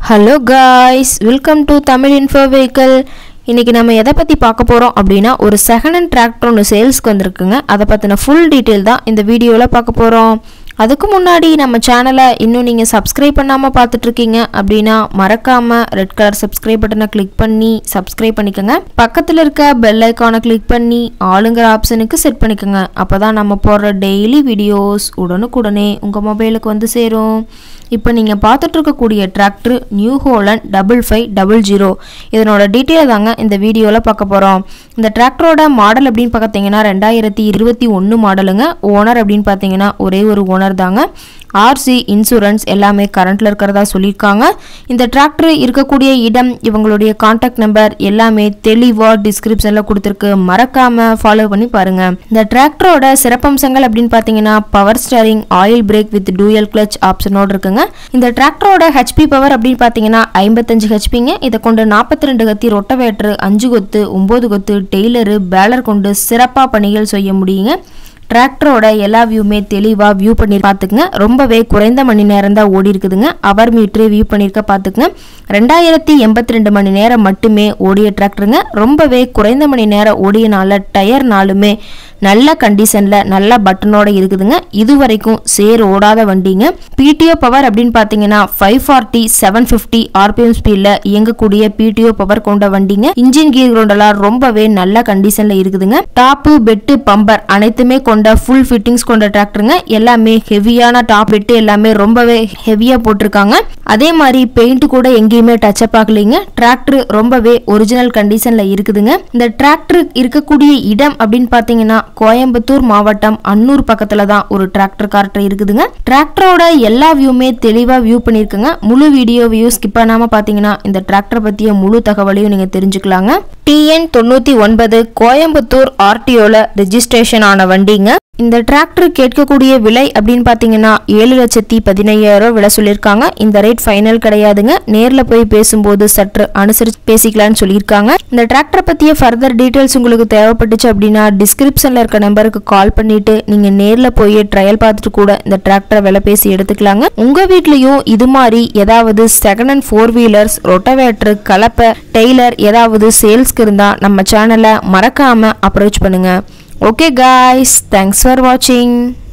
Hello guys welcome to Tamil info vehicle இன்றைக்கி நம்ம எதை பற்றி பார்க்க போகிறோம் அப்படின்னா ஒரு செகண்ட் ஹேண்ட் டிராக்டர் ஒன்று சேல்ஸ்க்கு வந்திருக்குங்க அதை பற்றின ஃபுல் டீட்டெயில் தான் இந்த வீடியோவில் பார்க்க போகிறோம் அதுக்கு முன்னாடி நம்ம சேனலை இன்னும் நீங்கள் சப்ஸ்கிரைப் பண்ணாமல் பார்த்துட்ருக்கீங்க அப்படின்னா மறக்காமல் ரெட் கலர் சப்ஸ்கிரைப் பட்டனை கிளிக் பண்ணி சப்ஸ்கிரைப் பண்ணிக்கோங்க பக்கத்தில் இருக்க பெல் ஐக்கானை கிளிக் பண்ணி ஆளுங்கிற ஆப்ஷனுக்கு செட் பண்ணிக்கோங்க அப்போ தான் நம்ம போடுற டெய்லி வீடியோஸ் உடனுக்குடனே உங்கள் மொபைலுக்கு வந்து சேரும் இப்போ நீங்கள் பார்த்துட்டு இருக்கக்கூடிய tractor New Holland double five double zero இதனோட டீட்டெயில் தாங்க இந்த வீடியோவில் பார்க்க போகிறோம் இந்த டிராக்டரோட மாடல் அப்படின்னு பார்த்தீங்கன்னா ரெண்டாயிரத்தி இருபத்தி ஒன்று மாடலுங்க ஓனர் அப்படின்னு பார்த்தீங்கன்னா ஒரே ஒரு ஓனர் தாங்க ஆர்சி இன்சூரன்ஸ் எல்லாமே கரண்ட்டில் இருக்கிறதா சொல்லியிருக்காங்க இந்த டிராக்டர் இருக்கக்கூடிய இடம் இவங்களுடைய காண்டாக்ட் நம்பர் எல்லாமே தெளிவாக டிஸ்கிரிப்ஷனில் கொடுத்துருக்கு மறக்காமல் ஃபாலோ பண்ணி பாருங்கள் இந்த டிராக்டரோட சிறப்பம்சங்கள் அப்படின்னு பார்த்தீங்கன்னா power steering oil brake with dual clutch ஆப்ஷனோடு இருக்குங்க இந்த டிராக்டரோட ஹெச்பி பவர் அப்படின்னு பார்த்தீங்கன்னா ஐம்பத்தஞ்சு ஹெச்பிங்க இதை கொண்டு நாற்பத்தி ரெண்டு கத்தி ரொட்டவேட்ரு அஞ்சு கொத்து ஒம்பது கொத்து டெய்லரு பேலர் கொண்டு சிறப்பாக பணிகள் செய்ய முடியுங்க டிராக்டரோட எல்லா வியூமே தெளிவாக வியூ பண்ணி பார்த்துக்குங்க ரொம்பவே குறைந்த மணி நேரம் தான் ஓடி இருக்குதுங்க அவர் மீட்ரு வியூ பண்ணியிருக்க பார்த்துக்குங்க ரெண்டாயிரத்தி எண்பத்தி ரெண்டு மணி நேரம் மட்டுமே ஓடிய டிராக்டருங்க ரொம்பவே குறைந்த மணி நேரம் ஓடியனால டயர் நாளுமே நல்ல கண்டிஷனில் நல்ல பட்டனோட இருக்குதுங்க இது வரைக்கும் சேர் ஓடாத வண்டிங்க பிடிஓ பவர் அப்படின்னு பார்த்தீங்கன்னா five forty seven fifty RPM ஸ்பீடில் இயங்கக்கூடிய பிடிஓ பவர் கொண்ட வண்டிங்க இன்ஜின் கீர் கிரவுண்டெல்லாம் ரொம்பவே நல்ல கண்டிஷனில் இருக்குதுங்க டாப்பு பெட்டு பம்பர் அனைத்துமே கொண்ட ஃபுல் ஃபிட்டிங்ஸ் கொண்ட டிராக்டருங்க எல்லாமே ஹெவியான டாப் பெட்டு எல்லாமே ரொம்பவே ஹெவியாக போட்டிருக்காங்க அதே மாதிரி பெயிண்ட் கூட எங்கேயுமே டச் அப் ஆகலைங்க டிராக்டர் ரொம்பவே ஒரிஜினல் கண்டிஷனில் இருக்குதுங்க இந்த டிராக்டர் இருக்கக்கூடிய இடம் அப்படின்னு பார்த்தீங்கன்னா கோயம்புத்தூர் மாவட்டம் அன்னூர் பக்கத்துல தான் ஒரு டிராக்டர் கார்ட்டர் இருக்குதுங்க டிராக்டரோட எல்லா வியூமே தெளிவா வியூ பண்ணிருக்குங்க முழு வீடியோ வியூ ஸ்கிப் பண்ணாம பாத்தீங்கன்னா இந்த டிராக்டர் பத்திய முழு தகவலையும் நீங்க தெரிஞ்சுக்கலாங்க டிஎன் தொண்ணூத்தி ஒன்பது கோயம்புத்தூர் ஆர்டிஓல ரெஜிஸ்ட்ரேஷன் ஆன வண்டிங்க இந்த டிராக்டர் கேட்கக்கூடிய விலை அப்படின்னு பார்த்தீங்கன்னா ஏழு லட்சத்தி பதினையாயிரம் விலை சொல்லியிருக்காங்க இந்த ரேட் ஃபைனல் கிடையாதுங்க நேரில் போய் பேசும்போது சற்று அனுசரித்து பேசிக்கலாம்னு சொல்லியிருக்காங்க இந்த டிராக்டர் பற்றிய ஃபர்தர் டீட்டெயில்ஸ் உங்களுக்கு தேவைப்பட்டுச்சு அப்படின்னா டிஸ்கிரிப்ஷனில் இருக்க நம்பருக்கு கால் பண்ணிட்டு நீங்கள் நேரில் போய் ட்ரையல் பார்த்துட்டு கூட இந்த டிராக்டரை விலை பேசி எடுத்துக்கலாங்க உங்கள் வீட்லேயும் இது மாதிரி ஏதாவது second and four wheelers rotavator கலப்பை டெய்லர் ஏதாவது சேல்ஸ்க்கு இருந்தால் நம்ம சேனலை மறக்காமல் அப்ரோச் பண்ணுங்கள் Okay guys, thanks for watching.